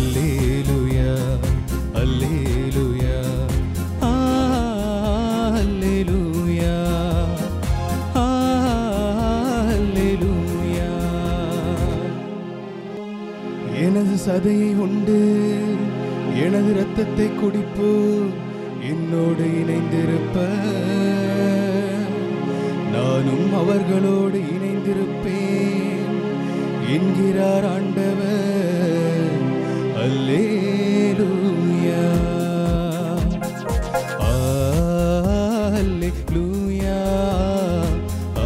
அல்லேலூயா அல்லேலூயா ஆ, அல்லேலூயா ஆ, அல்லேலூயா எனது சதையை உண்டு எனது இரத்தத்தை குடிப்பு என்னோடு இணைந்திருப்ப நானும் அவர்களோடு இணைந்திருப்பேன் என்கிறார் ஆண்டவர் அல்லேலூயா ஆ, அல்லேலூயா ஆ,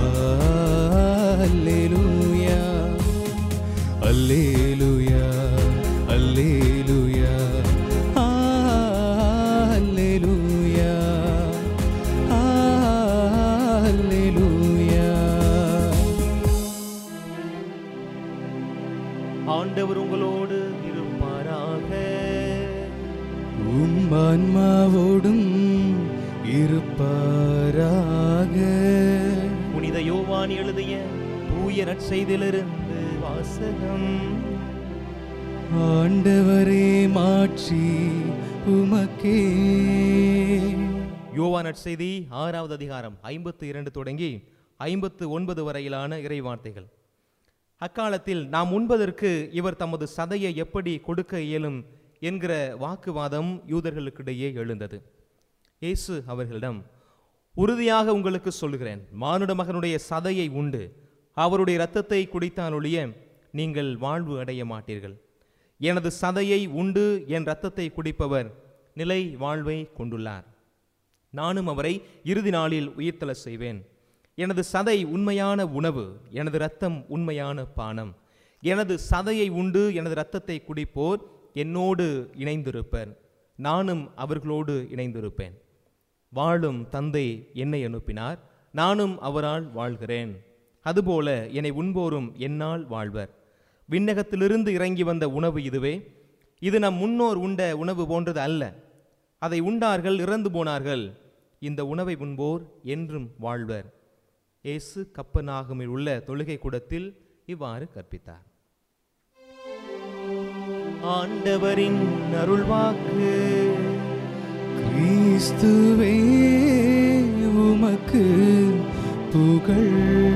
அல்லேலூயா அல்லேலூயா அல்லேலூயா ஆ, அல்லேலூயா ஆ, அல்லேலூயா ஆண்டவர் உங்களோடு இருப்பாராக உம் ஆன்மாவோடும் இருப்பாராக புனித யோவான் எழுதிய தூய நற்செய்திலிருந்து வாசகம் ஆண்டவரே மாட்சி உமக்கே யோவான் நற்செய்தி ஆறாவது அதிகாரம் ஐம்பத்து இரண்டு தொடங்கி ஐம்பத்து ஒன்பது வரையிலான இறைவார்த்தைகள் அக்காலத்தில் நாம் உண்பதற்கு இவர் தமது சதையை எப்படி கொடுக்க இயலும் என்கிற வாக்குவாதம் யூதர்களுக்கிடையே எழுந்தது இயேசு அவர்களிடம் உறுதியாக உங்களுக்கு சொல்லுகிறேன் மானுட மகனுடைய சதையை உண்டு அவருடைய இரத்தத்தை குடித்தாலொழிய நீங்கள் வாழ்வு அடைய மாட்டீர்கள் எனது சதையை உண்டு என் இரத்தத்தை குடிப்பவர் நிலை வாழ்வை கொண்டுள்ளார் நானும் அவரை இறுதி நாளில் உயிர்த்தல செய்வேன் எனது சதை உண்மையான உணவு எனது இரத்தம் உண்மையான பானம் எனது சதையை உண்டு எனது இரத்தத்தை குடிப்போர் என்னோடு இணைந்திருப்பர் நானும் அவர்களோடு இணைந்திருப்பேன் வாழும் தந்தை என்னை அனுப்பினார் நானும் அவரால் வாழ்கிறேன் அதுபோல என்னை உண்போரும் என்னால் வாழ்வர் விண்ணகத்திலிருந்து இறங்கி வந்த உணவு இதுவே இது நம் முன்னோர் உண்ட உணவு போன்றது அல்ல அதை உண்டார்கள் இறந்து போனார்கள் இந்த உணவை உண்போர் என்றும் வாழ்வர் இயேசு கப்பனாகமில் உள்ள தொழுகை கூடத்தில் இவ்வாறு கற்பித்தார் ஆண்டவரின் அருள்வாக்கு கிறிஸ்துவே உமக்கு புகழ்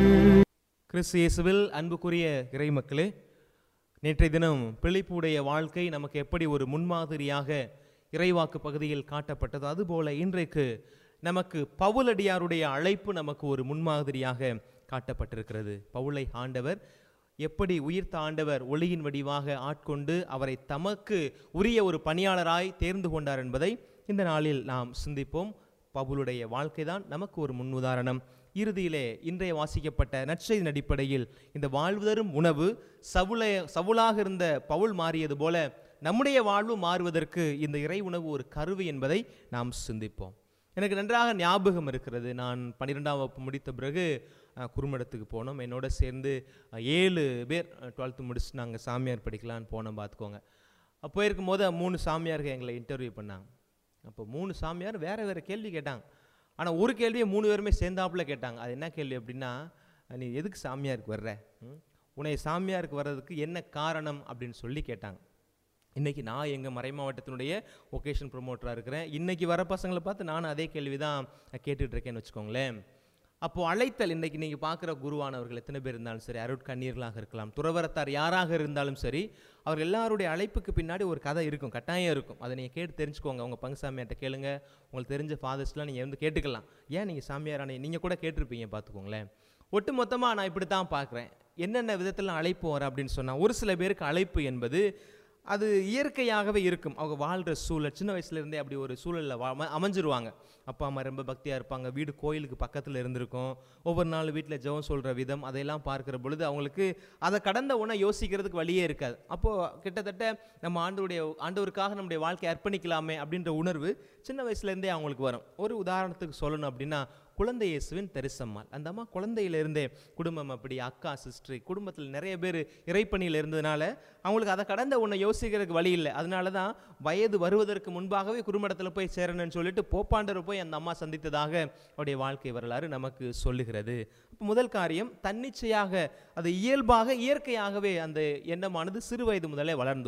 கிறிஸ்து இயேசுவில் அன்புக்குரிய இறைமக்களே நேற்றைய தினம் பிழைப்புடைய வாழ்க்கை நமக்கு எப்படி ஒரு முன்மாதிரியாக இறைவாக்கு பகுதியில் காட்டப்பட்டது அதுபோல இன்றைக்கு நமக்கு பவுலடியாருடைய அழைப்பு நமக்கு ஒரு முன்மாதிரியாக காட்டப்பட்டிருக்கிறது பவுலை ஆண்டவர் எப்படி உயிர்த்த ஆண்டவர் ஒளியின் வடிவாக ஆட்கொண்டு அவரை தமக்கு உரிய ஒரு பணியாளராய் தேர்ந்து கொண்டார் என்பதை இந்த நாளில் நாம் சிந்திப்போம் பவுலுடைய வாழ்க்கைதான் நமக்கு ஒரு முன்னுதாரணம் இறுதியிலே இன்றைய வாசிக்கப்பட்ட நற்செய்தியின் அடிப்படையில் இந்த வாழ்வு தரும் உணவு சவுளை சவுலாக இருந்த பவுல் மாறியது போல நம்முடைய வாழ்வு மாறுவதற்கு இந்த இறை உணவு ஒரு கருவி என்பதை நாம் சிந்திப்போம் எனக்கு நன்றாக ஞாபகம் இருக்கிறது நான் பன்னிரெண்டாம் வகுப்பு முடித்த பிறகு அஹ், குறுமடத்துக்கு போனோம் என்னோட சேர்ந்து அஹ், ஏழு பேர் டுவெல்த்து முடிச்சுட்டு நாங்கள் சாமியார் படிக்கலான்னு போனோம் பார்த்துக்கோங்க அப்போ போயிருக்கும் போது மூணு சாமியார்கள் எங்களை இன்டர்வியூ பண்ணாங்க அப்போ மூணு சாமியார் வேற வேற கேள்வி கேட்டாங்க ஆனால் ஒரு கேள்வியை மூணு பேருமே சேர்ந்தாப்புல கேட்டாங்க அது என்ன கேள்வி அப்படின்னா நீ எதுக்கு சாமியாருக்கு வர்ற ம்? உன்னை சாமியாருக்கு வர்றதுக்கு என்ன காரணம் அப்படின்னு சொல்லி கேட்டாங்க இன்னைக்கு நான் எங்கள் மறை மாவட்டத்தினுடைய ஒகேஷன் ப்ரொமோட்டராக இருக்கிறேன் இன்னைக்கு வர பசங்களை பார்த்து நானும் அதே கேள்வி தான் கேட்டுட்டு இருக்கேன்னு வச்சுக்கோங்களேன் அப்போ அழைத்தல் இன்னைக்கு நீங்கள் பார்க்குற குருவானவர்கள் எத்தனை பேர் இருந்தாலும் சரி அருட்கண்ணீர்களாக இருக்கலாம் துறவரத்தார் யாராக இருந்தாலும் சரி அவர் எல்லாருடைய அழைப்புக்கு பின்னாடி ஒரு கதை இருக்கும் கட்டாயம் இருக்கும் அதை நீங்கள் கேட்டு தெரிஞ்சுக்கோங்க உங்கள் பங்கு சாமியார்ட்ட கேளுங்க உங்களுக்கு தெரிஞ்ச ஃபாதர்ஸ்லாம் நீங்கள் வந்து கேட்டுக்கலாம் ஏன் நீங்கள் சாமியாரானே நீங்கள் கூட கேட்டிருப்பீங்க பார்த்துக்கோங்களேன் ஒட்டு மொத்தமாக நான் இப்படி தான் பார்க்குறேன் என்னென்ன விதத்தில் அழைப்பு வர அப்படின்னு சொன்னால் ஒரு சில பேருக்கு அழைப்பு என்பது அது இயற்கையாகவே இருக்கும் அவங்க வாழ்கிற சூழல் சின்ன வயசுலேருந்தே அப்படி ஒரு சூழலில் வா- அமைஞ்சிருவாங்க அப்பா அம்மா ரொம்ப பக்தியாக இருப்பாங்க வீடு கோயிலுக்கு பக்கத்தில் இருந்திருக்கும் ஒவ்வொரு நாள் வீட்டில் ஜெபம் சொல்கிற விதம் அதையெல்லாம் பார்க்குற பொழுது அவங்களுக்கு அதை கடந்த உடனே யோசிக்கிறதுக்கு வழியே இருக்காது அப்போது கிட்டத்தட்ட நம்ம ஆண்டவருடைய ஆண்டவருக்காக நம்முடைய வாழ்க்கையை அர்ப்பணிக்கலாமே அப்படின்ற உணர்வு சின்ன வயசுலேருந்தே அவங்களுக்கு வரும் ஒரு உதாரணத்துக்கு சொல்லணும் அப்படின்னா குழந்தை இயேசுவின் தெரிசம்மாள் அந்த அம்மா குழந்தையிலிருந்தே குடும்பம் அப்படி அக்கா சிஸ்டர் குடும்பத்தில் நிறைய பேர் இறைப்பணியில் இருந்ததுனால அவங்களுக்கு அதை கடந்த ஒன்றை யோசிக்கிறதுக்கு வழி இல்லை அதனால தான் வயது வருவதற்கு முன்பாகவே குடும்பத்தில் போய் சேரணும்னு சொல்லிட்டு போப்பாண்டரை போய் அந்த அம்மா சந்தித்ததாக அவருடைய வாழ்க்கை வரலாறு நமக்கு சொல்லுகிறது அப்ப முதல் காரியம் தன்னிச்சையாக அது இயல்பாக இயற்கையாகவே அந்த எண்ணமானது சிறு வயது முதலே வளர்ந்து வரும்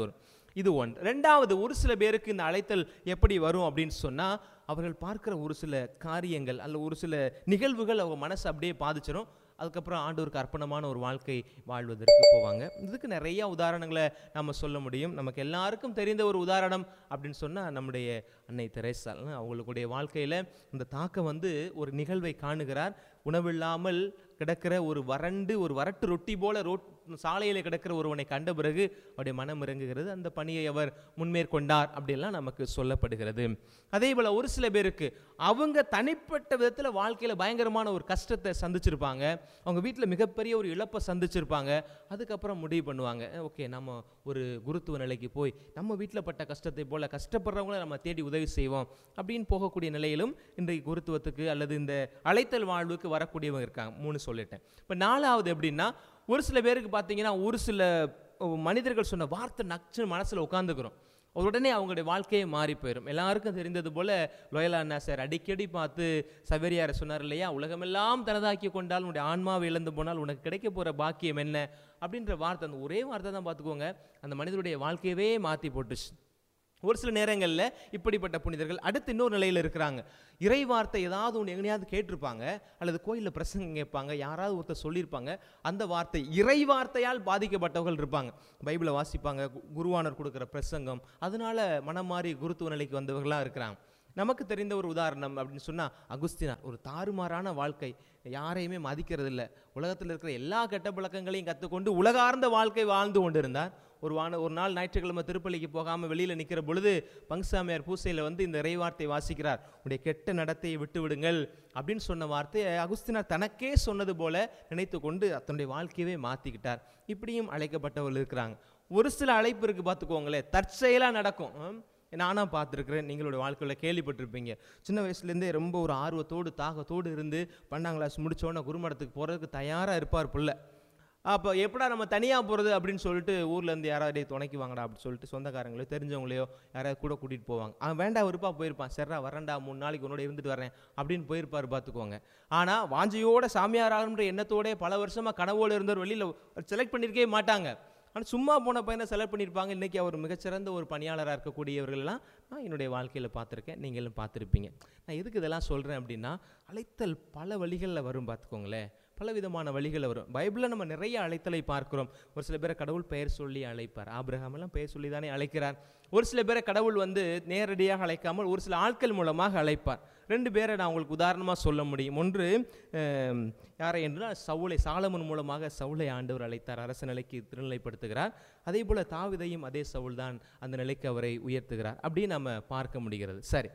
இது ஒன்று ரெண்டாவது ஒரு சில பேருக்கு இந்த அழைத்தல் எப்படி வரும் அப்படின்னு சொன்னால் அவர்கள் பார்க்குற ஒரு சில காரியங்கள் அல்ல ஒரு சில நிகழ்வுகள் அவங்க மனசை அப்படியே பாதிச்சிடும் அதுக்கப்புறம் ஆண்டவருக்கு அர்ப்பணமான ஒரு வாழ்க்கை வாழ்வதற்கு போவாங்க இதுக்கு நிறைய உதாரணங்களை நம்ம சொல்ல முடியும் நமக்கு எல்லாருக்கும் தெரிந்த ஒரு உதாரணம் அப்படின்னு சொன்னால் நம்முடைய அன்னை தெரேசால் அவங்களுடைய வாழ்க்கையில் இந்த தாக்கம் வந்து ஒரு நிகழ்வை காணுகிறார் உணவில்லாமல் கிடக்கிற ஒரு வறண்டு ஒரு வறட்டு ரொட்டி போல ரோட் சாலையில் கிடக்கிற ஒருவனை கண்ட பிறகு அவருடைய மனம் இறங்குகிறது அந்த பணியை அவர் முன்மேற்கொண்டார் அப்படிலாம் நமக்கு சொல்லப்படுகிறது அதே போல் ஒரு சில பேருக்கு அவங்க தனிப்பட்ட விதத்தில் வாழ்க்கையில் பயங்கரமான ஒரு கஷ்டத்தை சந்திச்சிருப்பாங்க அவங்க வீட்டில் மிகப்பெரிய ஒரு இழப்பை சந்திச்சிருப்பாங்க அதுக்கப்புறம் முடிவு பண்ணுவாங்க ஓகே நம்ம ஒரு குருத்துவ நிலைக்கு போய் நம்ம வீட்டில் பட்ட கஷ்டத்தை போல கஷ்டப்படுறவங்கள நம்ம தேடி உதவி செய்வோம் அப்படின்னு போகக்கூடிய நிலையிலும் இன்றைக்கு குருத்துவத்துக்கு அல்லது இந்த அழைத்தல் வாழ்வுக்கு வரக்கூடியவங்க இருக்காங்க மூணு சொல்லிட்டேன் இப்போ நாலாவது எப்படின்னா ஒரு சில பேருக்கு பார்த்தீங்கன்னா ஒரு சில மனிதர்கள் சொன்ன வார்த்தை நச்சு மனசில் உட்காந்துக்கிறோம் உடனே அவங்களுடைய வாழ்க்கையே மாறி போயிடும் எல்லாருக்கும் தெரிந்தது போல லோயலா அண்ணா சார் அடிக்கடி பார்த்து சவேரியாரை சொன்னார் இல்லையா உலகமெல்லாம் தனதாக்கி கொண்டால் உன்னுடைய ஆன்மாவை இழந்து போனால் உனக்கு கிடைக்க போகிற பாக்கியம் என்ன அப்படின்ற வார்த்தை அந்த ஒரே வார்த்தை தான் பார்த்துக்கோங்க அந்த மனிதனுடைய வாழ்க்கையவே மாற்றி போட்டுச்சு ஒரு சில நேரங்களில் இப்படிப்பட்ட புனிதர்கள் அடுத்து இன்னொரு நிலையில் இருக்கிறாங்க இறை வார்த்தை ஏதாவது ஒன்று எங்கேயாவது கேட்டிருப்பாங்க அல்லது கோயிலில் பிரசங்கம் கேட்பாங்க யாராவது ஒருத்தர் சொல்லியிருப்பாங்க அந்த வார்த்தை இறை வார்த்தையால் பாதிக்கப்பட்டவர்கள் இருப்பாங்க பைபிளை வாசிப்பாங்க கு- குருவானர் கொடுக்குற பிரசங்கம் அதனால மனம் மாறி குருத்துவ நிலைக்கு வந்தவர்களாக இருக்கிறாங்க நமக்கு தெரிந்த ஒரு உதாரணம் அப்படின்னு சொன்னால் அகுஸ்தினார் ஒரு தாறுமாறான வாழ்க்கை யாரையுமே மதிக்கிறது இல்லை உலகத்தில் இருக்கிற எல்லா கெட்ட பழக்கங்களையும் கற்றுக்கொண்டு உலகார்ந்த வாழ்க்கை வாழ்ந்து கொண்டிருந்தார் ஒரு வான ஒரு நாள் ஞாயிற்றுக்கிழமை திருப்பலிக்கு போகாமல் வெளியில் நிற்கிற பொழுது பங்குசாமியார் பூசையில் வந்து இந்த இறைவார்த்தை வாசிக்கிறார் உடைய கெட்ட நடத்தையை விட்டு விடுங்கள் அப்படின்னு சொன்ன வார்த்தையை அகுஸ்தினார் தனக்கே சொன்னது போல நினைத்து கொண்டு தன்னுடைய வாழ்க்கையவே மாற்றிக்கிட்டார் இப்படியும் அழைக்கப்பட்டவர்கள் இருக்கிறாங்க ஒரு சில அழைப்பு இருக்குது பார்த்துக்கோங்களேன் தற்செயலாக நடக்கும் ஹம். நானாக பார்த்துருக்குறேன் நீங்களுடைய வாழ்க்கையில் கேள்விப்பட்டிருப்பீங்க சின்ன வயசுலேருந்தே ரொம்ப ஒரு ஆர்வத்தோடு தாகத்தோடு இருந்து பன்னெண்டாம் கிளாஸ் முடித்தோடனே குருமடத்துக்கு போகிறதுக்கு தயாராக இருப்பார் புள்ள அப்போ எப்படா நம்ம தனியாக போகிறது அப்படின்னு சொல்லிட்டு ஊர்லேருந்து யாராவது துணைக்கு வாங்கடா அப்படின்னு சொல்லிட்டு சொந்தக்காரங்களோ தெரிஞ்சவங்களையோ யாராவது கூட கூட்டிகிட்டு போவாங்க அவன் வேண்டாம் விருப்பா போயிருப்பான் சரிடா வரேன்டா மூணு நாளைக்கு உன்னோட இருந்துட்டு வரேன் அப்படின்னு போயிருப்பார் பார்த்துக்கோங்க ஆனால் வாஞ்சியோட சாமியார் ஆகணுன்ற எண்ணத்தோட பல வருஷமாக கனவோடு இருந்தவர் வெளியில் செலக்ட் பண்ணியிருக்கவே மாட்டாங்க ஆனால் சும்மா போன பையனை செலக்ட் பண்ணியிருப்பாங்க இன்றைக்கி அவர் மிகச்சிறந்த ஒரு பணியாளராக இருக்கக்கூடியவர்கள்லாம் நான் என்னுடைய வாழ்க்கையில் பார்த்துருக்கேன் நீங்களும் பார்த்துருப்பீங்க நான் எதுக்கு இதெல்லாம் சொல்கிறேன் அப்படின்னா அழைத்தல் பல வழிகளில் வரும் பார்த்துக்கோங்களேன் பல விதமான வழிகளில் வரும் பைபிளில் நம்ம நிறைய அழைத்தலை பார்க்கிறோம் ஒரு சில பேரை கடவுள் பெயர் சொல்லி அழைப்பார் ஆபிரகாம் எல்லாம் பெயர் சொல்லி தானே அழைக்கிறார் ஒரு சில பேரை கடவுள் வந்து நேரடியாக அழைக்காமல் ஒரு சில ஆட்கள் மூலமாக அழைப்பார் ரெண்டு பேரை நான் உங்களுக்கு உதாரணமாக சொல்ல முடியும் ஒன்று அஹ், யாரை என்றால் சவுளை சாலமன் மூலமாக சவுளை ஆண்டவர் அழைத்தார் அரச நிலைக்கு திருநிலைப்படுத்துகிறார் அதே போல் தாவிதையும் அதே சவுல் தான் அந்த நிலைக்கு அவரை உயர்த்துகிறார் அப்படி நம்ம பார்க்க முடிகிறது சரி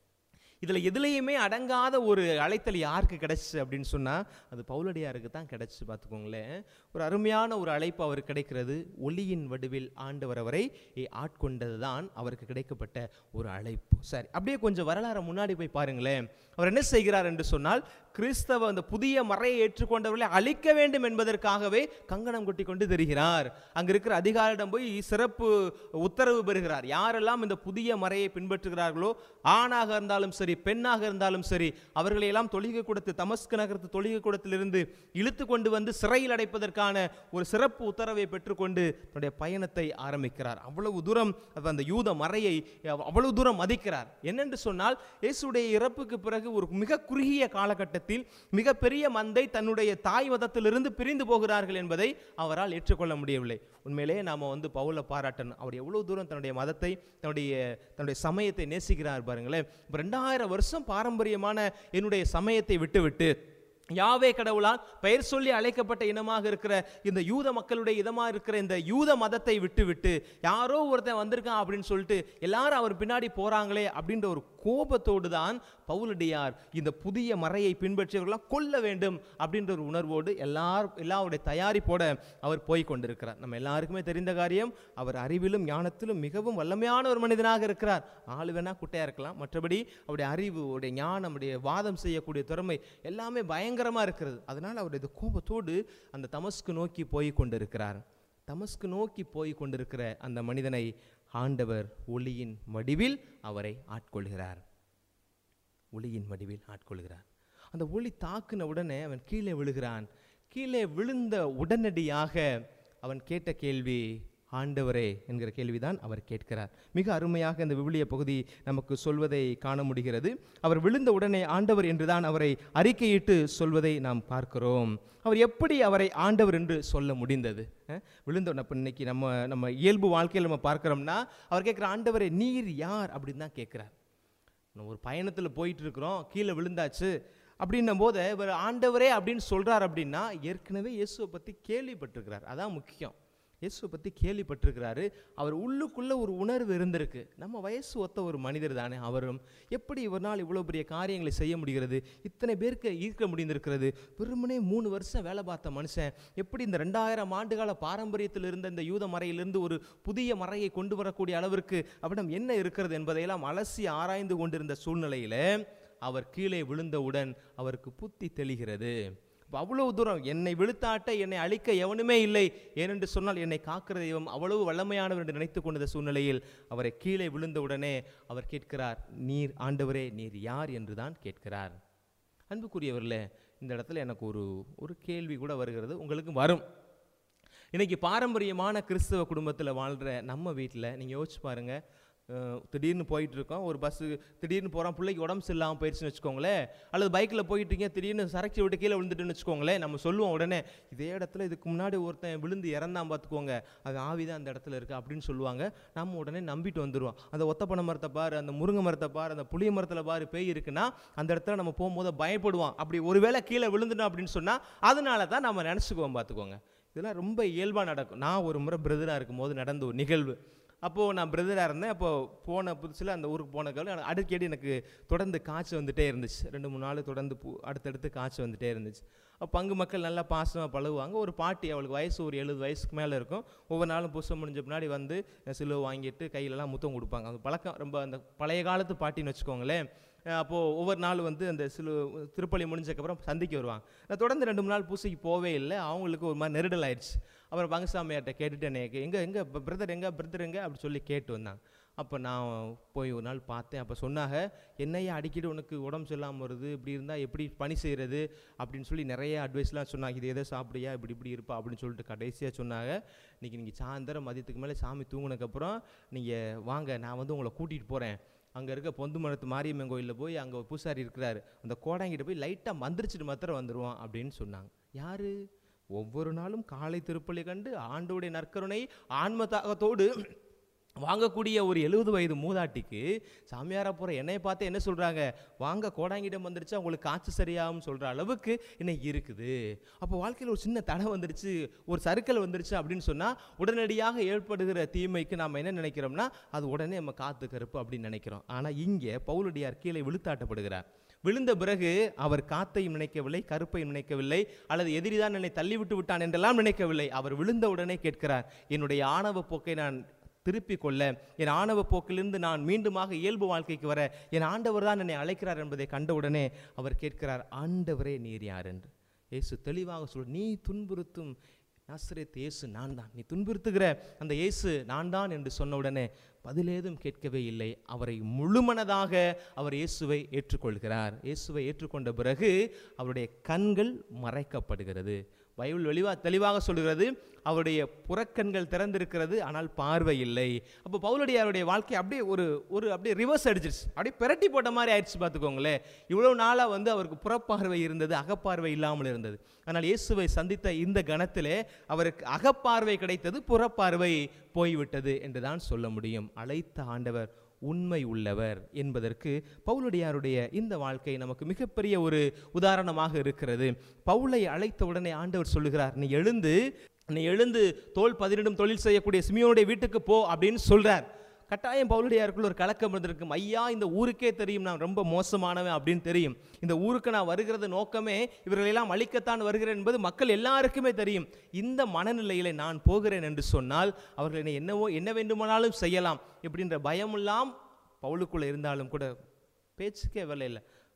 இதில் எதுலேயுமே அடங்காத ஒரு அழைத்தல் யாருக்கு கிடைச்சு அப்படின்னு சொன்னால் அது பவுலடியாருக்கு தான் கிடைச்சு பார்த்துக்கோங்களேன் ஒரு அருமையான ஒரு அழைப்பு அவருக்கு கிடைக்கிறது ஒளியின் வடிவில் ஆண்டவர் அவரை ஆட்கொண்டது தான் அவருக்கு கிடைக்கப்பட்ட ஒரு அழைப்பு சரி அப்படியே கொஞ்சம் வரலாறு முன்னாடி போய் பாருங்களேன் அவர் என்ன செய்கிறார் என்று சொன்னால் கிறிஸ்தவ அந்த புதிய மறையை ஏற்றுக்கொண்டவர்களை அழிக்க வேண்டும் என்பதற்காகவே கங்கணம் கொட்டி கொண்டு தெரிகிறார் அங்க இருக்கிற அதிகாரிடம் போய் சிறப்பு உத்தரவு பெறுகிறார் யாரெல்லாம் இந்த புதிய மறையை பின்பற்றுகிறார்களோ ஆணாக இருந்தாலும் சரி பெண்ணாக இருந்தாலும் சரி அவர்களை எல்லாம் தொழிகை கூடத்து தமஸ்கு நகரத்து தொழிகை கூடத்திலிருந்து இழுத்து கொண்டு வந்து சிறையில் அடைப்பதற்கான ஒரு சிறப்பு உத்தரவை பெற்றுக்கொண்டு தன்னுடைய பயணத்தை ஆரம்பிக்கிறார் அவ்வளவு தூரம் அவர் அந்த யூத மறையை அவ்வளவு தூரம் மதிக்கிறார் என்னென்று சொன்னால் இயேசுடைய இறப்புக்கு பிறகு ஒரு மிக குறுகிய காலகட்டத்தில் மிகப்பெரிய மந்தை தன்னுடைய தாய் மதத்திலிருந்து பிரிந்து போகிறார்கள் என்பதை அவரால் ஏற்றுக்கொள்ள முடியவில்லை உண்மையிலேயே நாம வந்து பவுலை பாராட்டணும் அவர் எவ்வளவு தூரம் தன்னுடைய மதத்தை தன்னுடைய தன்னுடைய சமயத்தை நேசிக்கிறார் பாருங்களேன் இப்போ ரெண்டாயிரம் வருஷம் பாரம்பரியமான என்னுடைய சமயத்தை விட்டுவிட்டு யாவே கடவுளால் பெயர் சொல்லி அழைக்கப்பட்ட இனமாக இருக்கிற இந்த யூத மக்களுடைய இதமாக இருக்கிற இந்த யூத மதத்தை விட்டுவிட்டு யாரோ ஒருத்தன் வந்திருக்கான் அப்படின்னு சொல்லிட்டு எல்லாரும் அவர் பின்னாடி போறாங்களே அப்படின்ற ஒரு கோபத்தோடு தான் பவுலடியார் இந்த புதிய மறையை பின்பற்றியவர்களாம் கொல்ல வேண்டும் அப்படின்ற ஒரு உணர்வோடு எல்லார் எல்லாருடைய தயாரிப்போட அவர் போய் கொண்டிருக்கிறார் நம்ம எல்லாருக்குமே தெரிந்த காரியம் அவர் அறிவிலும் ஞானத்திலும் மிகவும் வல்லமையான ஒரு மனிதனாக இருக்கிறார் ஆளு வேணா குட்டையா இருக்கலாம் மற்றபடி அவருடைய அறிவு அவருடைய ஞானம் அவருடைய வாதம் செய்யக்கூடிய திறமை எல்லாமே பயங்கரமா இருக்கிறது அதனால் அவருடைய இந்த கோபத்தோடு அந்த தமஸ்கு நோக்கி போய் கொண்டிருக்கிறார் தமஸ்கு நோக்கி போய் கொண்டிருக்கிற அந்த மனிதனை ஆண்டவர் ஒளியின் வடிவில் அவரை ஆட்கொள்கிறார் ஒளியின் வடிவில் ஆட்கொள்கிறார் அந்த ஒளி தாக்குன உடனே அவன் கீழே விழுகிறான் கீழே விழுந்த உடனடியாக அவன் கேட்ட கேள்வி ஆண்டவரே என்கிற கேள்விதான் அவர் கேட்கிறார் மிக அருமையாக இந்த விவிலிய பகுதி நமக்கு சொல்வதை காண முடிகிறது அவர் விழுந்த உடனே ஆண்டவர் என்றுதான் அவரை அறிக்கையிட்டு சொல்வதை நாம் பார்க்கிறோம் அவர் எப்படி அவரை ஆண்டவர் என்று சொல்ல முடிந்தது அஹ், விழுந்த உடனே அப்ப இன்னைக்கு நம்ம நம்ம இயல்பு வாழ்க்கையில் நம்ம பார்க்கிறோம்னா அவர் கேட்குற ஆண்டவரே நீர் யார் அப்படின்னு தான் கேட்குறார் நம்ம ஒரு பயணத்தில் போயிட்டு இருக்கிறோம் கீழே விழுந்தாச்சு அப்படின்னும் போது இவர் ஆண்டவரே அப்படின்னு சொல்றார் அப்படின்னா ஏற்கனவே இயேசுவை பற்றி கேள்விப்பட்டிருக்கிறார் அதான் முக்கியம் இயேசுவை பற்றி கேள்விப்பட்டிருக்கிறாரு அவர் உள்ளுக்குள்ள ஒரு உணர்வு இருந்திருக்கு நம்ம வயசு ஒத்த ஒரு மனிதர் தானே அவரும் எப்படி இவரால் இவ்வளோ பெரிய காரியங்களை செய்ய முடிகிறது இத்தனை பேருக்கு ஈர்க்க முடிந்திருக்கிறது வெறுமனே மூணு வருஷம் வேலை பார்த்த மனுஷன் எப்படி இந்த ரெண்டாயிரம் ஆண்டுகால பாரம்பரியத்தில் இருந்த இந்த யூத மறையிலிருந்து ஒரு புதிய மறையை கொண்டு வரக்கூடிய அளவிற்கு அவரிடம் என்ன இருக்கிறது என்பதையெல்லாம் அலசி ஆராய்ந்து கொண்டிருந்த சூழ்நிலையில அவர் கீழே விழுந்தவுடன் அவருக்கு புத்தி தெளிகிறது அப்ப அவ்வளவு தூரம் என்னை விழுத்தாட்ட என்னை அழிக்க எவனுமே இல்லை ஏனென்று சொன்னால் என்னை காக்கிற தெய்வம் அவ்வளவு வல்லமையானவர் என்று நினைத்து கொண்ட சூழ்நிலையில் அவரை கீழே விழுந்தவுடனே அவர் கேட்கிறார் நீர் ஆண்டவரே நீர் யார் என்று தான் கேட்கிறார் அன்புக்குரியவர்களே இந்த இடத்துல எனக்கு ஒரு ஒரு கேள்வி கூட வருகிறது உங்களுக்கு வரும் இன்னைக்கு பாரம்பரியமான கிறிஸ்தவ குடும்பத்தில் வாழ்கிற நம்ம வீட்டில் நீங்கள் யோசிச்சு பாருங்க அஹ், திடீர்னு போயிட்டு இருக்கோம் ஒரு பஸ்ஸு திடீர்னு போகிறோம் பிள்ளைக்கு உடம்பு சரியில்லாமல் போயிடுச்சுன்னு வச்சுக்கோங்களேன் அல்லது பைக்கில் போயிட்டு இருக்கீங்க திடீர்னு சரக்கு விட்டு கீழே விழுந்துட்டுன்னு வச்சுக்கோங்களேன் நம்ம சொல்லுவோம் உடனே இதே இடத்துல இதுக்கு முன்னாடி ஒருத்தன் விழுந்து இறந்தான் பார்த்துக்கோங்க அது ஆவி தான் அந்த இடத்துல இருக்குது அப்படின்னு சொல்லுவாங்க நம்ம உடனே நம்பிட்டு வந்துடுவோம் அந்த ஒத்தப்பனை மரத்தை பாரு அந்த முருங்கை மரத்தை பாரு அந்த புளிய மரத்தில் பாரு பேய் இருக்குன்னா அந்த இடத்துல நம்ம போகும்போது பயப்படுவோம் அப்படி ஒருவேளை கீழே விழுந்துட்டோம் அப்படின்னு சொன்னால் அதனால தான் நம்ம நினச்சிக்குவோம் பார்த்துக்கோங்க இதெல்லாம் ரொம்ப இயல்பாக நடக்கும் நான் ஒரு முறை பிரதராக இருக்கும்போது நடந்த ஒரு நிகழ்வு அப்போது நான் பிரதராக இருந்தேன் அப்போ போன புதுசில் அந்த ஊருக்கு போன காலம் அடிக்கடி எனக்கு தொடர்ந்து காய்ச்சல் வந்துட்டே இருந்துச்சு ரெண்டு மூணு நாள் தொடர்ந்து பூ அடுத்தடுத்து காய்ச்சல் வந்துட்டே இருந்துச்சு அப்போ பங்கு மக்கள் நல்லா பாசமாக பழகுவாங்க ஒரு பாட்டி அவளுக்கு வயசு ஒரு எழுபது வயசுக்கு மேலே இருக்கும் ஒவ்வொரு நாளும் புதுசம் முடிஞ்ச பின்னாடி வந்து சிலுவை வாங்கிட்டு கையிலலாம் முத்தம் கொடுப்பாங்க அந்த பழக்கம் ரொம்ப அந்த பழைய காலத்து பாட்டின்னு வச்சுக்கோங்களேன் அஹ் அப்போது ஒவ்வொரு நாள் வந்து அந்த சிலு திருப்பலி முடிஞ்சதுக்கப்புறம் சந்திக்க வருவாங்க நான் தொடர்ந்து ரெண்டு மூணு நாள் பூசைக்கு போவே இல்லை அவங்களுக்கு ஒரு மாதிரி நெருடல் ஆயிடுச்சு அப்புறம் பங்கசாமியார்ட்ட கேட்டுட்டு எனக்கு எங்கே எங்கே பிரதர் எங்கே பிரதர் எங்கே அப்படி சொல்லி கேட்டு வந்தாங்க அப்போ நான் போய் ஒரு நாள் பார்த்தேன் அப்போ சொன்னாங்க என்னையா அடிக்கடி உனக்கு உடம்பு சரியில்லாமல் வருது இப்படி இருந்தால் எப்படி பணி செய்கிறது அப்படின்னு சொல்லி நிறைய அட்வைஸ்லாம் சொன்னாங்க இது எதை சாப்பிடுயா இப்படி இப்படி இருப்பா அப்படின்னு சொல்லிட்டு கடைசியாக சொன்னாங்க இன்றைக்கி நீங்கள் சாயந்தரம் மதியத்துக்கு மேலே சாமி தூங்குனதுக்கப்புறம் நீங்கள் வாங்க நான் வந்து உங்களை கூட்டிகிட்டு போகிறேன் அங்கே இருக்க பொந்து மரத்து மாரியம்மன் கோயிலில் போய் அங்கே ஒரு பூசாரி இருக்கிறாரு அந்த கோடாங்கிட்ட போய் லைட்டாக மந்திரிச்சிட்டு மாத்திரம் வந்துடுவான் அப்படின்னு சொன்னாங்க யாரு ஒவ்வொரு நாளும் காலை திருப்பலி கண்டு ஆண்டோடைய நற்கருணை ஆன்ம தாகத்தோடு வாங்கக்கூடிய ஒரு எழுபது வயது மூதாட்டிக்கு சாமியாரா போகிற என்னைய பார்த்து என்ன சொல்கிறாங்க வாங்க கோடாங்கிடம் வந்துருச்சு உங்களுக்கு காய்ச்சல் சரியாகும் சொல்கிற அளவுக்கு இன்னைக்கு இருக்குது அப்போ வாழ்க்கையில் ஒரு சின்ன தடை வந்துருச்சு ஒரு சறுக்கல் வந்துருச்சு அப்படின்னு சொன்னால் உடனடியாக ஏற்படுகிற தீமைக்கு நாம் என்ன நினைக்கிறோம்னா அது உடனே நம்ம காத்து கருப்பு அப்படின்னு நினைக்கிறோம் ஆனால் இங்கே பவுலடியார் கீழே விழுத்தாட்டப்படுகிறார் விழுந்த பிறகு அவர் காத்தையும் நினைக்கவில்லை கருப்பையும் நினைக்கவில்லை அல்லது எதிரிதான் என்னை தள்ளிவிட்டு விட்டான் என்றெல்லாம் நினைக்கவில்லை அவர் விழுந்த உடனே கேட்கிறார் என்னுடைய ஆணவ போக்கை நான் திருப்பிக் கொள்ள என் ஆணவ போக்கிலிருந்து நான் மீண்டுமாக இயல்பு வாழ்க்கைக்கு வர என் ஆண்டவர் தான் என்னை அழைக்கிறார் என்பதை கண்டவுடனே அவர் கேட்கிறார் ஆண்டவரே நீர் யார் என்று இயேசு தெளிவாக சொல் நீ துன்புறுத்தும் நாசரேத் இயேசு நான் தான் நீ துன்புறுத்துகிற அந்த இயேசு நான் தான் என்று சொன்ன உடனே பதிலேதும் கேட்கவே இல்லை அவரை முழுமனதாக அவர் இயேசுவை ஏற்றுக்கொள்கிறார் இயேசுவை ஏற்றுக்கொண்ட பிறகு அவருடைய கண்கள் மறைக்கப்படுகிறது பைபிள் வெளிவா தெளிவாக சொல்கிறது அவருடைய புறக்கண்கள் திறந்திருக்கிறது ஆனால் பார்வை இல்லை அப்போ பவுலடியாருடைய வாழ்க்கை அப்படியே ஒரு ஒரு அப்படியே ரிவர்ஸ் அடிச்சிருச்சு அப்படியே பிரட்டி போட்ட மாதிரி ஆயிடுச்சு பார்த்துக்கோங்களேன் இவ்வளவு நாளாக வந்து அவருக்கு புறப்பார்வை இருந்தது அகப்பார்வை இல்லாமல் இருந்தது ஆனால் இயேசுவை சந்தித்த இந்த கணத்திலே அவருக்கு அகப்பார்வை கிடைத்தது புறப்பார்வை போய்விட்டது என்று தான் சொல்ல முடியும் அழைத்த ஆண்டவர் உண்மை உள்ளவர் என்பதற்கு பவுலடியாருடைய இந்த வாழ்க்கை நமக்கு மிகப்பெரிய ஒரு உதாரணமாக இருக்கிறது பவுலை அழைத்த உடனே ஆண்டவர் சொல்லுகிறார் நீ எழுந்து நீ எழுந்து தோல் பதினிடும் தொழில் செய்யக்கூடிய சிமியோனுடைய வீட்டுக்கு போ அப்படின்னு சொல்றார் கட்டாயம் பவுலடியாருக்குள்ள ஒரு கலக்கம் இருந்திருக்கும் ஐயா இந்த ஊருக்கே தெரியும் நான் ரொம்ப மோசமானவன் அப்படின்னு தெரியும் இந்த ஊருக்கு நான் வருகிறது நோக்கமே இவர்களெல்லாம் அழிக்கத்தான் வருகிறேன் என்பது மக்கள் எல்லாருக்குமே தெரியும் இந்த மனநிலையில நான் போகிறேன் என்று சொன்னால் அவர்கள் என்னை என்னவோ என்ன வேண்டுமானாலும் செய்யலாம் இப்படின்ற பயமெல்லாம் பவுலுக்குள்ள இருந்தாலும் கூட பேச்சுக்கே வேலை இல்லை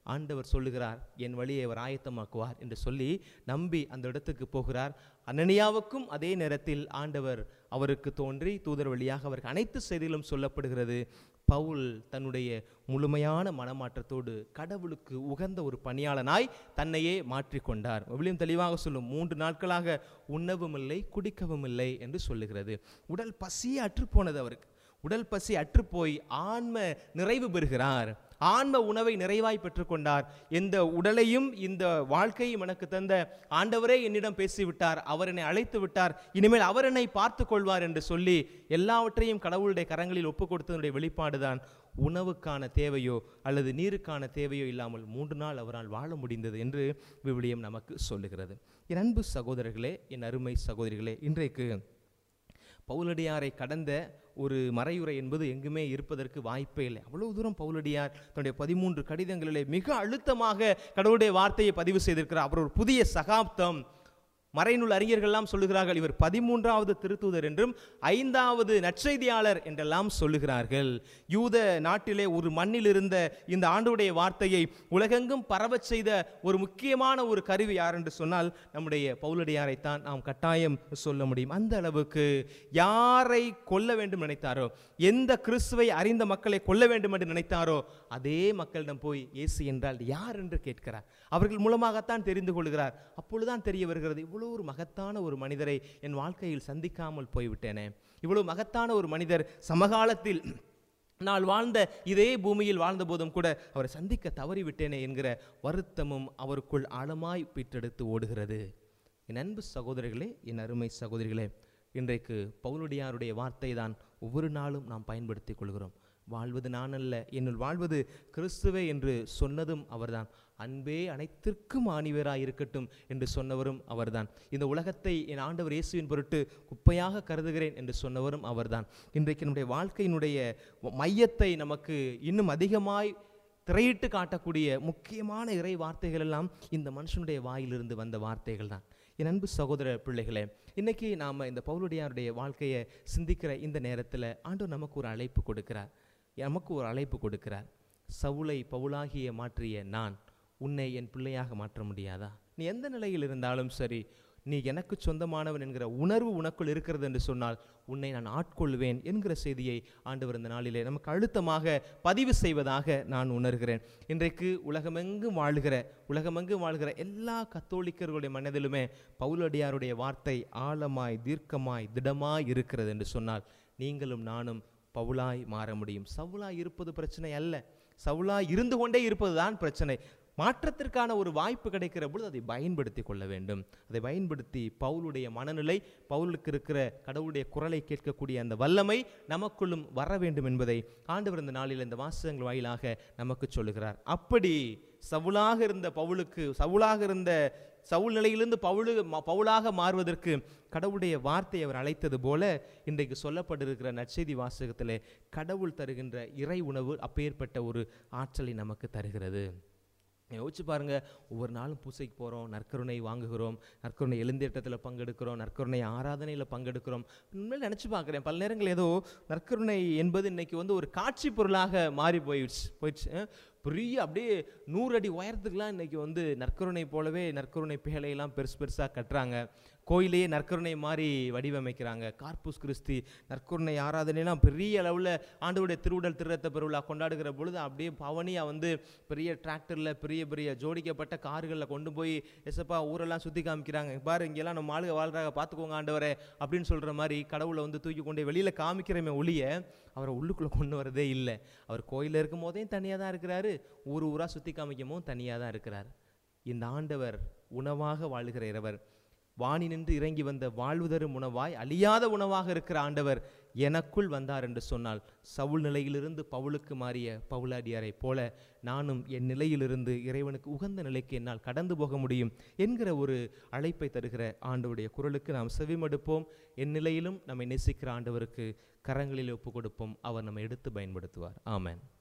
ஆண்டவர் சொல்லுகிறார் என் வழியை அவர் ஆயத்தமாக்குவார் என்று சொல்லி நம்பி அந்த இடத்துக்கு போகிறார் அனனியாவுக்கும் அதே நேரத்தில் ஆண்டவர் அவருக்கு தோன்றி தூதர் வழியாக அவருக்கு அனைத்து செய்திகளும் சொல்லப்படுகிறது பவுல் தன்னுடைய முழுமையான மனமாற்றத்தோடு கடவுளுக்கு உகந்த ஒரு பணியாளனாய் தன்னையே மாற்றிக்கொண்டார் விவிலியம் தெளிவாக சொல்லும் மூன்று நாட்களாக உண்ணவும் இல்லை குடிக்கவும் இல்லை என்று சொல்லுகிறது உடல் பசியே அற்றுப்போனது அவருக்கு உடல் பசி அற்றுப்போய் ஆன்ம நிறைவு பெறுகிறார் ஆன்ம உணவை நிறைவாய் பெற்றுக்கொண்டார் இந்த உடலையும் இந்த வாழ்க்கையும் எனக்கு தந்த ஆண்டவரே என்னிடம் பேசிவிட்டார் அவர் என்னை அழைத்து விட்டார் இனிமேல் அவர் என்னை பார்த்து கொள்வார் என்று சொல்லி எல்லாவற்றையும் கடவுளுடைய கரங்களில் ஒப்பு கொடுத்ததனுடைய வெளிப்பாடுதான் உணவுக்கான தேவையோ அல்லது நீருக்கான தேவையோ இல்லாமல் மூன்று நாள் அவரால் வாழ முடிந்தது என்று விவிலியம் நமக்கு சொல்லுகிறது என் அன்பு சகோதரர்களே என் அருமை சகோதரிகளே இன்றைக்கு பவுலடியாரை கடந்த ஒரு மறையுறை என்பது எங்குமே இருப்பதற்கு வாய்ப்பே இல்லை அவ்வளவு தூரம் பவுலடியார் தன்னுடைய பதிமூன்று கடிதங்களிலே மிக அழுத்தமாக கடவுளுடைய வார்த்தையை பதிவு செய்திருக்கிறார் அவர் ஒரு புதிய சகாப்தம் மறைநூல் அறிஞர்கள்லாம் சொல்லுகிறார்கள் இவர் பதிமூன்றாவது திருத்தூதர் என்றும் ஐந்தாவது நற்செய்தியாளர் என்றெல்லாம் சொல்லுகிறார்கள் யூத நாட்டிலே ஒரு மண்ணில் இருந்த இந்த ஆண்டுடைய வார்த்தையை உலகெங்கும் பரவச் செய்த ஒரு முக்கியமான ஒரு கருவி யார் என்று சொன்னால் நம்முடைய பவுலடியாரைத்தான் நாம் கட்டாயம் சொல்ல முடியும் அந்த அளவுக்கு யாரை கொல்ல வேண்டும் நினைத்தாரோ எந்த கிறிஸ்துவை அறிந்த மக்களை கொல்ல வேண்டும் என்று நினைத்தாரோ அதே மக்களிடம் போய் இயேசு என்றால் யார் என்று கேட்கிறார் அவர்கள் மூலமாகத்தான் தெரிந்து கொள்கிறார் அப்பொழுதுதான் தெரிய வருகிறது இவ்வளவு ஒரு மகத்தான ஒரு மனிதரை என் வாழ்க்கையில் சந்திக்காமல் போய்விட்டேனே இவ்வளவு மகத்தான ஒரு மனிதர் சமகாலத்தில் நான் வாழ்ந்த இதே பூமியில் வாழ்ந்த போதும் கூட அவரை சந்திக்க தவறிவிட்டேனே என்கிற வருத்தமும் அவருக்குள் ஆழமாய் பிற்றெடுத்து ஓடுகிறது என் அன்பு சகோதரர்களே என் அருமை சகோதரிகளே இன்றைக்கு பவுலுடையாருடைய வார்த்தை தான் ஒவ்வொரு நாளும் நாம் பயன்படுத்திக் கொள்கிறோம் வாழ்வது நான் அல்ல என்னுள் வாழ்வது கிறிஸ்துவே என்று சொன்னதும் அவர்தான் அன்பே அனைத்திற்கும் ஆணிவராய் இருக்கட்டும் என்று சொன்னவரும் அவர்தான் இந்த உலகத்தை என் ஆண்டவர் இயேசுவின் பொருட்டு குப்பையாக கருதுகிறேன் என்று சொன்னவரும் அவர்தான் இன்றைக்கு நம்முடைய வாழ்க்கையினுடைய மையத்தை நமக்கு இன்னும் அதிகமாய் திரையிட்டு காட்டக்கூடிய முக்கியமான இறை வார்த்தைகள் எல்லாம் இந்த மனுஷனுடைய வாயிலிருந்து வந்த வார்த்தைகள் தான் என் அன்பு சகோதர பிள்ளைகளே இன்னைக்கு நாம் இந்த பவுலுடையாருடைய வாழ்க்கையை சிந்திக்கிற இந்த நேரத்தில் ஆண்டவர் நமக்கு ஒரு அழைப்பு கொடுக்கிறார் நமக்கு ஒரு அழைப்பு கொடுக்கிறார் சவுளை பவுலாகிய மாற்றிய நான் உன்னை என் பிள்ளையாக மாற்ற முடியாதா நீ எந்த நிலையில் இருந்தாலும் சரி நீ எனக்கு சொந்தமானவன் என்கிற உணர்வு உனக்குள் இருக்கிறது என்று சொன்னால் உன்னை நான் ஆட்கொள்வேன் என்கிற செய்தியை ஆண்டவர் இந்த நாளிலே நமக்கு அழுத்தமாக பதிவு செய்வதாக நான் உணர்கிறேன் இன்றைக்கு உலகமெங்கும் வாழ்கிற உலகமெங்கும் வாழ்கிற எல்லா கத்தோலிக்கர்களுடைய மனதிலுமே பவுலடியாருடைய வார்த்தை ஆழமாய் தீர்க்கமாய் திடமாய் இருக்கிறது என்று சொன்னால் நீங்களும் நானும் பவுலாய் மாற முடியும் சவுலாய் இருப்பது பிரச்சனை அல்ல சவுலாய் இருந்து கொண்டே இருப்பதுதான் பிரச்சனை மாற்றத்திற்கான ஒரு வாய்ப்பு கிடைக்கிற பொழுது அதை பயன்படுத்தி கொள்ள வேண்டும் அதை பயன்படுத்தி பவுலுடைய மனநிலை பவுலுக்கு இருக்கிற கடவுளுடைய குரலை கேட்கக்கூடிய அந்த வல்லமை நமக்குள்ளும் வர வேண்டும் என்பதை ஆண்டவர் இந்த நாளில் இந்த வாசகங்கள் வாயிலாக நமக்கு சொல்லுகிறார் அப்படி சவுலாக இருந்த பவுலுக்கு சவுலாக இருந்த சவுல் நிலையிலிருந்து பவுலு ம- பவுலாக மாறுவதற்கு கடவுளுடைய வார்த்தை அவர் அழைத்தது போல இன்றைக்கு சொல்லப்பட்டிருக்கிற நற்செய்தி வாசகத்திலே கடவுள் தருகின்ற இறை உணவு அப்பேற்பட்ட ஒரு ஆற்றலை நமக்கு தருகிறது யோசிச்சு பாருங்க ஒவ்வொரு நாளும் பூசைக்கு போகிறோம் நற்கருணை வாங்குகிறோம் நற்கருணை எழுந்தேட்டத்தில் பங்கெடுக்கிறோம் நற்கருணை ஆராதனையில் பங்கெடுக்கிறோம் உண்மையில் நினச்சி பார்க்குறேன் பல நேரங்கள் ஏதோ நற்கருணை என்பது இன்னைக்கு வந்து ஒரு காட்சி பொருளாக மாறி போயிடுச்சு போயிடுச்சு அஹ் பெரிய அப்படியே நூறு அடி உயரத்துக்குலாம் இன்னைக்கு வந்து நற்கருணை போலவே நற்கருணை பேழையெல்லாம் பெருசு பெருசாக கட்டுறாங்க கோயிலையே நற்கருணை மாதிரி வடிவமைக்கிறாங்க கார்பூஸ் கிறிஸ்தி நற்கருணை ஆராதனைலாம் பெரிய அளவில் ஆண்டவருடைய திருவுடல் திருரத்த பெருவிழா கொண்டாடுகிற பொழுது அப்படியே பவனியாக வந்து பெரிய டிராக்டரில் பெரிய பெரிய ஜோடிக்கப்பட்ட கார்களில் கொண்டு போய் எசப்பா ஊரெல்லாம் சுற்றி காமிக்கிறாங்க பாரு இங்கெல்லாம் நம்ம ஆளுக வாழ்றாங்க பார்த்துக்கோங்க ஆண்டவரே அப்படின்னு சொல்கிற மாதிரி கடவுளை வந்து தூக்கி கொண்டு வெளியில் காமிக்கிறமே ஒழிய அவரை உள்ளுக்குள்ளே கொண்டு வரதே இல்லை அவர் கோயிலில் இருக்கும் போதே தனியாக தான் இருக்கிறாரு ஊர் ஊராக சுற்றி காமிக்கும் போதும் தனியாக தான் இருக்கிறார் இந்த ஆண்டவர் உணவாக வாழ்கிற இரவர் வானி நின்று இறங்கி வந்த வாழ்வு தரும் உணவாய் அழியாத உணவாக இருக்கிற ஆண்டவர் எனக்குள் வந்தார் என்று சொன்னால் சவுல் நிலையிலிருந்து பவுலுக்கு மாறிய பவுலாடியாரை போல நானும் என் நிலையிலிருந்து இறைவனுக்கு உகந்த நிலைக்கு என்னால் கடந்து போக முடியும் என்கிற ஒரு அழைப்பை தருகிற ஆண்டவருடைய குரலுக்கு நாம் செவிமடுப்போம் என் நிலையிலும் நம்மை நேசிக்கிற ஆண்டவருக்கு கரங்களில் ஒப்பு கொடுப்போம் அவர் நம்மை எடுத்து பயன்படுத்துவார் ஆமென்